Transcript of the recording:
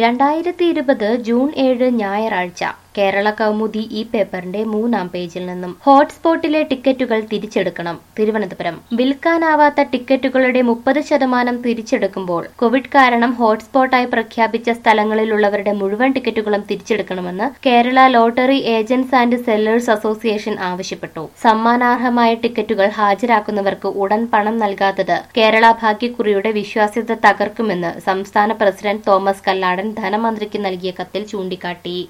രണ്ടായിരത്തി ഇരുപത് ജൂൺ ഏഴ് ഞായറാഴ്ച കേരള കൗമുദി ഈ പേപ്പറിന്റെ മൂന്നാം പേജിൽ നിന്നും ഹോട്ട്സ്പോട്ടിലെ ടിക്കറ്റുകൾ തിരിച്ചെടുക്കണം തിരുവനന്തപുരം വിൽക്കാനാവാത്ത ടിക്കറ്റുകളുടെ മുപ്പത് ശതമാനം തിരിച്ചെടുക്കുമ്പോൾ കോവിഡ് കാരണം ഹോട്ട്സ്പോട്ടായി പ്രഖ്യാപിച്ച സ്ഥലങ്ങളിലുള്ളവരുടെ മുഴുവൻ ടിക്കറ്റുകളും തിരിച്ചെടുക്കണമെന്ന് Kerala lottery agents and sellers association ആവശ്യപ്പെട്ടു സമ്മാനാർഹമായ ടിക്കറ്റുകൾ ഹാജരാക്കുന്നവർക്ക് ഉടൻ പണം നൽകാത്തത് കേരള ഭാഗ്യക്കുറിയുടെ വിശ്വാസ്യത തകർക്കുമെന്ന് സംസ്ഥാന പ്രസിഡന്റ് തോമസ് കല്ലാടൻ ധനമന്ത്രിക്ക് നൽകിയ കത്തിൽ ചൂണ്ടിക്കാട്ടി